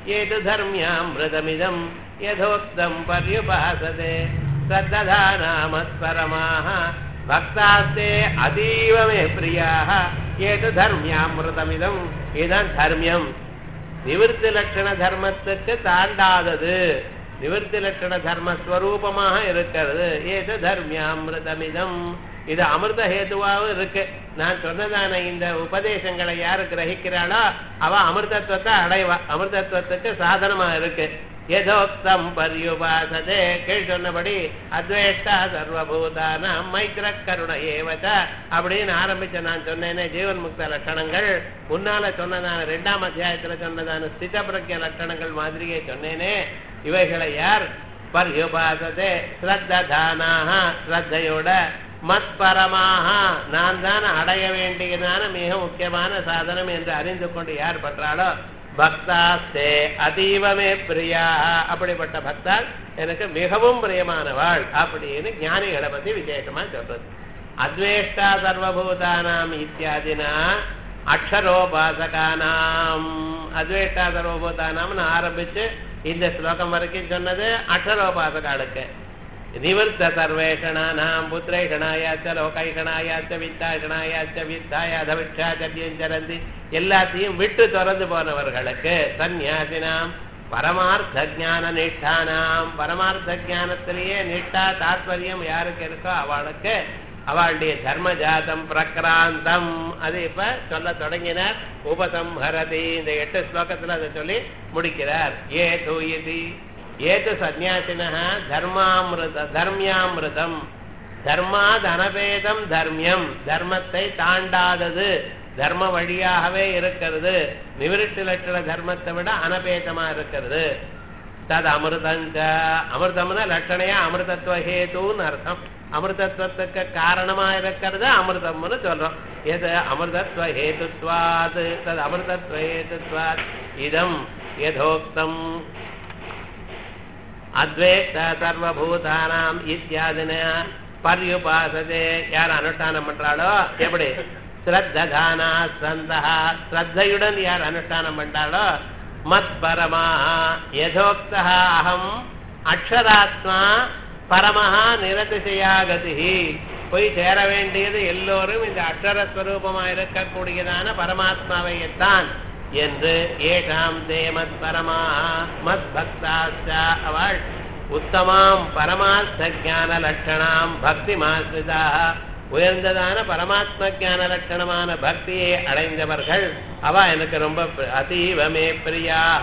ஏது தர்மியாமிருதமிதம் யதோக்தம் பர்யுபாசதே ஸ்ரத்ததானாமஸ்பரமாக பக்தாஸ்தே அதீவ மே பிரியாக ஏது தர்மியாமிருதமிதம் இதுதான் தர்மியம் நிவர்த்தி லட்சண தர்மத்துக்கு தாண்டாதது நிவர்த்தி லட்சண தர்மஸ்வரூபமாக இருக்கிறது ஏது தர்மியாமிருதமிதம் இது அமிர்த ஹேதுவாகவும் இருக்கு நான் சொன்னதான இந்த உபதேசங்களை யாரு கிரகிக்கிறாளோ அவ அமிர்தத்துவத்தை அடைவா அமிர்தத்துவத்துக்கு சாதனமா இருக்கு யதோக்தம் பர்யுபாசதே கீழ் சொன்னபடி அத்வேஷ்டா சர்வபூதான மைத்ர கருண ஏவத அப்படின்னு ஆரம்பிச்ச நான் சொன்னேனே ஜீவன் முக்த லட்சணங்கள் முன்னால சொன்னதான ரெண்டாம் அத்தியாயத்துல சொன்னதான ஸ்தித பிரக்ய லட்சணங்கள் மாதிரியே சொன்னேனே இவைகளை யார் பர்யுபாசதே ஸ்ரத்ததானாக ஸ்ரத்தையோட மத்பரமாக நான் தான் அடைய வேண்டியதான மிக முக்கியமான சாதனம் என்று அறிந்து கொண்டு யார் பண்றாளோ பக்தாஸ்தே அதீவமே பிரியா அப்படிப்பட்ட பக்தால் எனக்கு மிகவும் பிரியமானவாள் அப்படின்னு ஞானிகளை பத்தி விசேஷமா சொல்றது அத்வேஷ்டா சர்வபூதானாம் இத்தியாதினா அக்ஷரோபாசகானாம் அத்வேஷ்டா சர்வபூதானாம்னு ஆரம்பிச்சு இந்த ஸ்லோகம் வரைக்கும் சொன்னது அக்ஷரோபாசகாளுக்கு நிவர்த்த சர்வேஷணானாம் புத்திரேஷணாயாச்ச லோகைஷணாயாச்ச வித்தாஷணாயாச்ச வித்தாயாதவிக்ஷாச்சரந்தி எல்லாத்தையும் விட்டு திறந்து போனவர்களுக்கு சந்நியாசினாம் பரமார்த்த ஜான நிஷ்டானாம் பரமார்த்த ஜானத்திலேயே நிஷ்டா தாத்பரியம் யாருக்கு இருக்கோ அவளுக்கு அவளுடைய தர்மஜாதம் பிரக்ராந்தம் அது இப்ப சொல்ல தொடங்கினார் உபசம்ஹரதி இந்த எட்டு ஸ்லோகத்துல அதை சொல்லி முடிக்கிறார் ஏ தூயதி ஏது சந்நியாசின தர்மாமிருத தர்மியாமிருதம் தர்மாத் அனபேதம் தர்மியம் தர்மத்தை தாண்டாதது தர்ம வழியாகவே இருக்கிறது நிவிருத்தி லட்சண தர்மத்தை விட அனபேதமா இருக்கிறது தது அமிர்தஞ்ச அமிர்தம்னா லட்சணையா அமிர்தத்துவ ஹேதுன்னு அர்த்தம் அமிர்தத்துவத்துக்கு காரணமா இருக்கிறது அமிர்தம்னு சொல்றோம் எது அமிர்தத்துவ ஹேதுத்வாத் தது அமிர்தத்துவ ஹேதுத்வாத் இதம் யதோக்தம் அத்வேஷ்ட சர்வபூதானாம் இத்தியாதின பர்யுபாசதே யார் அனுஷ்டானம் பண்றாளோ எப்படி ஸ்ரத்ததானா சந்தா ஸ்ரத்தையுடன் யார் அனுஷ்டானம் பண்றாளோ மத் பரமா யதோக்தா அகம் அக்ஷராத்மா பரமஹா நிரதிசயாகதி போய் சேர வேண்டியது எல்லோரும் இந்த அக்ஷரஸ்வரூபமா இருக்கக்கூடியதான பரமாத்மாவையத்தான் என்று ஏஷாம் தே மத் பரமா மத் பக்தாச்ச அவள் உத்தமாம் பரமார்த்த ஜான லட்சணாம் பக்தி மாசிதா உயர்ந்ததான பரமாத்ம ஜான லட்சணமான பக்தியை அடைந்தவர்கள் அவ எனக்கு ரொம்ப பி- அதீவமே பிரியாக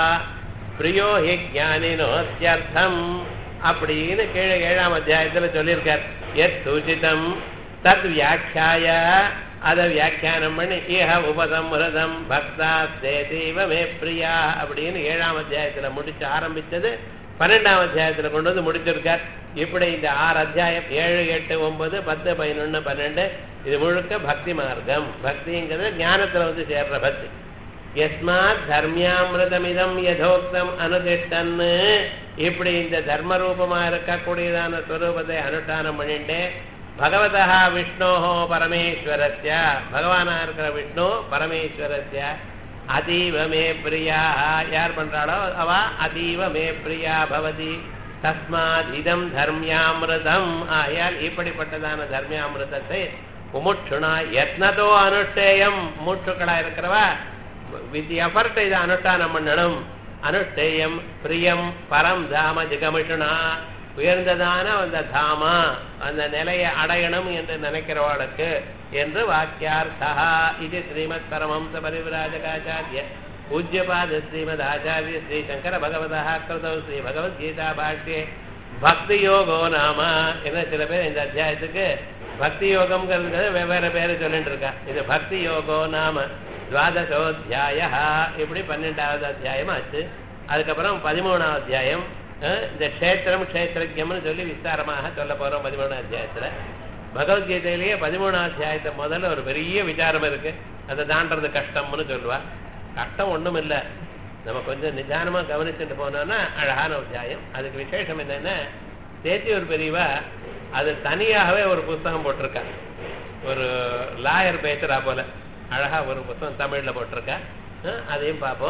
பிரியோ ஹி ஜானினோத்தியர்த்தம் அப்படின்னு கீழே ஏழாம் அத்தியாயத்துல சொல்லியிருக்கார் எத் சூச்சிதம் தத் வியாக்கியாய அதை வியாக்கியானம் பண்ணி ஏஹ உபசம்ஹதம் பக்தா தேதீவமே பிரியா அப்படின்னு ஏழாம் அத்தியாயத்துல முடிச்சு ஆரம்பிச்சது பன்னெண்டாம் அத்தியாயத்துல கொண்டு வந்து முடிச்சிருக்கார் இப்படி இந்த ஆறு அத்தியாயம் ஏழு எட்டு ஒன்பது பத்து பதினொன்னு பன்னெண்டு இது முழுக்க பக்தி மார்க்கம் பக்திங்கிறது ஞானத்துல வந்து சேர்ற பக்தி யஸ்மாத் தர்மியாமிருதமிதம் யதோக்தம் அனுதிஷ்டன்னு இப்படி இந்த தர்ம ரூபமா இருக்கக்கூடியதான ஸ்வரூபத்தை அனுஷ்டானம் பண்ணிட்டு பகவதா விஷ்ணோஹோ பரமேஸ்வரஸ்ய பகவானா இருக்கிற விஷ்ணு பரமேஸ்வரஸ்ய அதீவ மே பிரியா யார் பண்றாளோ அவ அதீவ மே பிரியா பவதி தஸ்மாத் இதம் தர்மியாமிருதம் ஆயால் இப்படிப்பட்டதான தர்மியாமிருதத்தை முமுட்சுனா யத்னதோ அனுஷ்டேயம் மூச்சுக்களா இருக்கிறவா வித் எஃபர்ட் இதை அனுஷ்டானம் பண்ணணும் அனுஷ்டேயம் பிரியம் பரம் தாம ஜிகமிஷுனா உயர்ந்ததான அந்த தாமா அந்த நிலையை அடையணும் என்று நினைக்கிறவளுக்கு என்று வாக்கியார்த்தா இது ஸ்ரீமத் பரமஹம்ச பரிவிராஜகாச்சாரிய பூஜ்யபாத ஸ்ரீமத் ஆச்சாரிய ஸ்ரீ சங்கர பகவதா கிருதௌ ஸ்ரீ பகவத்கீதா பாஷ்யே பக்தி யோகோ நாம என்ன சில பேர் இந்த அத்தியாயத்துக்கு பக்தி யோகம்ங்கிறது வெவ்வேறு பேர் சொல்லிட்டு இருக்கா இது பக்தி யோகோ நாம துவாதசோத்தியாய இப்படி பன்னெண்டாவது அத்தியாயம் ஆச்சு அதுக்கப்புறம் பதிமூணாவது அத்தியாயம் அஹ், இந்த க்ஷேத்திரம் க்ஷேத்திரஜம்னு சொல்லி விஸ்தாரமாக சொல்ல போறோம் பதிமூணாவது அத்தியாயத்துல பகவத்கீதையிலேயே பதிமூணாவது அத்தியாயத்தை முதல்ல ஒரு பெரிய விசாரம் இருக்கு அதை தாண்டறது கஷ்டம்னு சொல்லுவா கஷ்டம் ஒண்ணும் இல்ல நம்ம கொஞ்சம் நிதானமா கவனிச்சுட்டு போனோம்னா அழகான அத்தியாயம் அதுக்கு விசேஷம் என்னன்னா தேத்தி ஒரு பெரியவா அது தனியாகவே ஒரு புஸ்தகம் போட்டிருக்கா ஒரு லாயர் பேசுறா போல அழகா ஒரு புத்தகம் தமிழ்ல போட்டிருக்கா அஹ் அதையும் பார்ப்போம்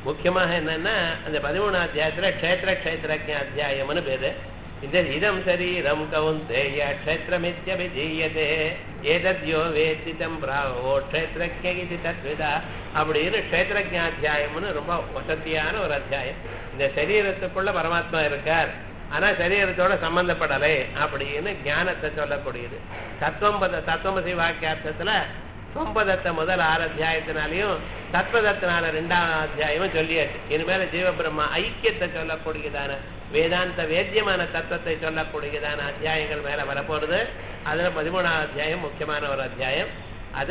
முக்கியமாக என்னன்னா அந்த பதிமூணாம் அத்தியாயத்துல க்ஷேத்திர க்ஷேத்திரஜ அத்தியாயம்னு பேரு இந்த இதம் சரீரம் கவுந்தேய க்ஷேத்திரமித்யபிதீயதே ஏதத்யோ வேத்திதம் பிராவோ க்ஷேத்திரஜ இது தத்விதா அப்படின்னு க்ஷேத்திரஜாத்தியாயம்னு ரொம்ப வசதியான ஒரு அத்தியாயம் இந்த சரீரத்துக்குள்ள பரமாத்மா இருக்கார் ஆனா சரீரத்தோட சம்பந்தப்படலை அப்படின்னு ஞானத்தை சொல்லக்கூடியது தத்துவம்பத தத்துவமசி வாக்கியார்த்தத்துல சொம்பதத்தை முதல் ஆறு அத்தியாயத்தினாலையும் தத்வதத்தினால ரெண்டாம் அத்தியாயமும் சொல்லியாச்சு இனிமேல ஜீவபிரம்மா ஐக்கியத்தை சொல்லக்கூடியதான வேதாந்த வேத்தியமான தத்துவத்தை சொல்லக்கூடியதான அத்தியாயங்கள் மேல வரப்போறது அதுல பதிமூணாம் அத்தியாயம் முக்கியமான ஒரு அத்தியாயம்